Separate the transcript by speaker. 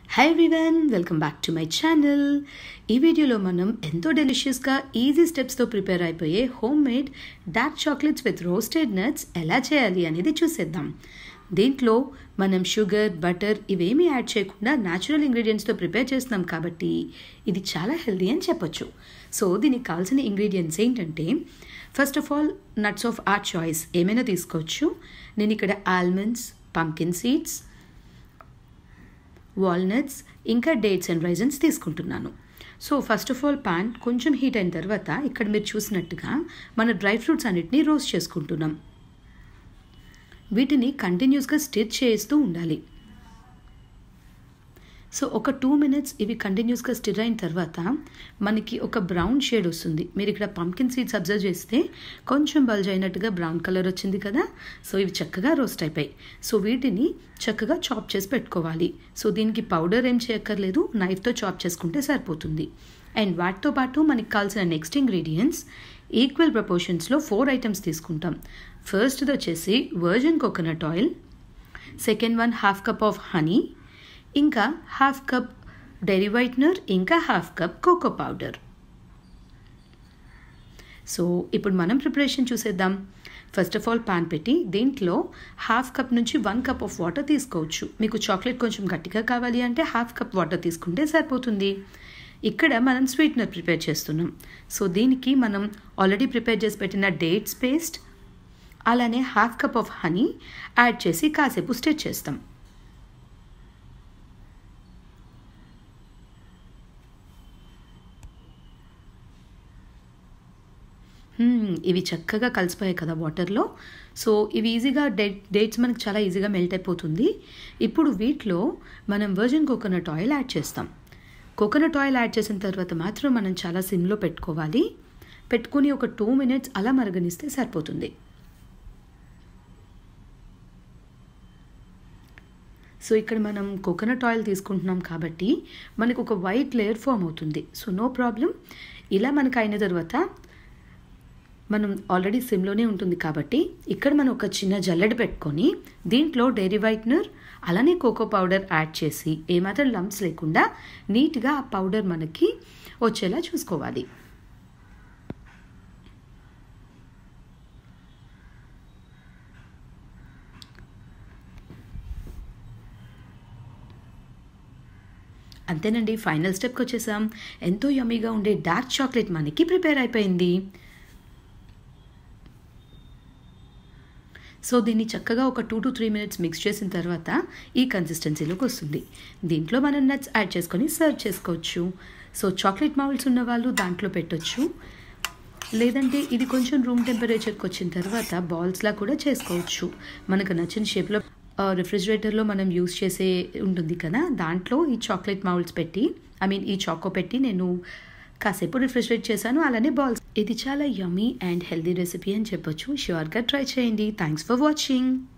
Speaker 1: hi everyone welcome back to my channel ఈ వీడియోలో మనం ఎంతో డెలిషియస్గా ఈజీ స్టెప్స్తో ప్రిపేర్ అయిపోయే homemade dark chocolates with roasted nuts ఎలా చేయాలి అనేది చూసేద్దాం దీంట్లో మనం షుగర్ బటర్ ఇవేమీ యాడ్ చేయకుండా న్యాచురల్ ఇంగ్రీడియంట్స్తో ప్రిపేర్ చేస్తున్నాం కాబట్టి ఇది చాలా హెల్దీ అని చెప్పొచ్చు సో దీనికి కావాల్సిన ఇంగ్రీడియంట్స్ ఏంటంటే first of all nuts of our choice ఏమైనా తీసుకోవచ్చు నేను ఇక్కడ ఆల్మండ్స్ పంకిన్ సీడ్స్ వాల్నట్స్ ఇంకా డేట్స్ అండ్ రైజన్స్ తీసుకుంటున్నాను so first of all pan కొంచెం హీట్ అయిన తర్వాత ఇక్కడ మీరు చూసినట్టుగా మన డ్రై ఫ్రూట్స్ అన్నిటినీ రోస్ట్ చేసుకుంటున్నాం వీటిని కంటిన్యూస్గా స్టిచ్ చేస్తూ ఉండాలి సో ఒక టూ మినిట్స్ ఇవి కంటిన్యూస్గా స్టిర్ అయిన తర్వాత మనకి ఒక బ్రౌన్ షేడ్ వస్తుంది మీరు ఇక్కడ పంకిన్ సీడ్స్ అబ్జర్వ్ చేస్తే కొంచెం బల్జ్ అయినట్టుగా బ్రౌన్ కలర్ వచ్చింది కదా సో ఇవి చక్కగా రోస్ట్ అయిపోయాయి సో వీటిని చక్కగా చాప్ చేసి పెట్టుకోవాలి సో దీనికి పౌడర్ ఏం చేయక్కర్లేదు నైఫ్తో చాప్ చేసుకుంటే సరిపోతుంది అండ్ వాటితో పాటు మనకి కావాల్సిన నెక్స్ట్ ఇంగ్రీడియంట్స్ ఈక్వల్ ప్రపోర్షన్స్లో ఫోర్ ఐటమ్స్ తీసుకుంటాం ఫస్ట్ది వచ్చేసి virgin coconut oil second one half cup of honey ఇంకా హాఫ్ కప్ డెరీ వైట్నర్ ఇంకా half cup cocoa powder so ఇప్పుడు మనం ప్రిపరేషన్ చూసేద్దాం ఫస్ట్ ఆఫ్ ఆల్ పాన్ పెట్టి దీంట్లో హాఫ్ కప్ నుంచి వన్ కప్ ఆఫ్ వాటర్ తీసుకోవచ్చు మీకు చాక్లెట్ కొంచెం గట్టిగా కావాలి అంటే హాఫ్ కప్ వాటర్ తీసుకుంటే సరిపోతుంది ఇక్కడ మనం స్వీట్నర్ ప్రిపేర్ చేస్తున్నాం సో దీనికి మనం ఆల్రెడీ ప్రిపేర్ చేసి పెట్టిన డేట్స్ పేస్ట్ అలానే half cup of honey add చేసి కాసేపు స్టిచ్ చేస్తాం ఇవి చక్కగా కలిసిపోయాయి కదా వాటర్లో సో ఇవి ఈజీగా డేట్ డేట్స్ మనకి చాలా ఈజీగా మెల్ట్ అయిపోతుంది ఇప్పుడు వీటిలో మనం వర్జిన్ కోకోనట్ ఆయిల్ యాడ్ చేస్తాం కోకోనట్ ఆయిల్ యాడ్ చేసిన తర్వాత మాత్రం మనం చాలా సిమ్లో పెట్టుకోవాలి పెట్టుకుని ఒక టూ మినిట్స్ అలా మరగనిస్తే సరిపోతుంది సో ఇక్కడ మనం కోకోనట్ ఆయిల్ తీసుకుంటున్నాం కాబట్టి మనకు ఒక వైట్ లేయర్ ఫామ్ అవుతుంది సో నో ప్రాబ్లం ఇలా మనకు అయిన తర్వాత మనం ఆల్రెడీ సిమ్లోనే ఉంటుంది కాబట్టి ఇక్కడ మనం ఒక చిన్న జల్లెడ పెట్టుకొని దీంట్లో డైరీ వైట్నర్ అలానే కోకో పౌడర్ యాడ్ చేసి ఏమాత్రం లంప్స్ లేకుండా నీట్గా ఆ పౌడర్ మనకి వచ్చేలా చూసుకోవాలి అంతేనండి ఫైనల్ స్టెప్కి వచ్చేసాం ఎంతో యమ్మీగా ఉండే డార్క్ చాక్లెట్ మనకి ప్రిపేర్ అయిపోయింది సో దీన్ని చక్కగా ఒక two to three minutes mix చేసిన తర్వాత ఈ కన్సిస్టెన్సీలోకి వస్తుంది దీంట్లో మనం నట్స్ యాడ్ చేసుకొని సర్వ్ చేసుకోవచ్చు సో చాక్లెట్ మౌల్స్ ఉన్న వాళ్ళు దాంట్లో పెట్టొచ్చు లేదంటే ఇది కొంచెం రూమ్ టెంపరేచర్కి వచ్చిన తర్వాత బాల్స్లా కూడా చేసుకోవచ్చు మనకు నచ్చిన షేప్లో రిఫ్రిజిరేటర్లో మనం యూస్ చేసే ఉంటుంది కదా దాంట్లో ఈ చాక్లెట్ మౌల్స్ పెట్టి ఐ మీన్ ఈ చాకో పెట్టి నేను కాసేపు రిఫ్రిజిరేట్ చేశాను అలానే బాల్స్ ఇది చాలా యమీ అండ్ హెల్దీ రెసిపీ అని చెప్పొచ్చు ష్యూర్గా ట్రై చేయండి థ్యాంక్స్ ఫర్ వాచింగ్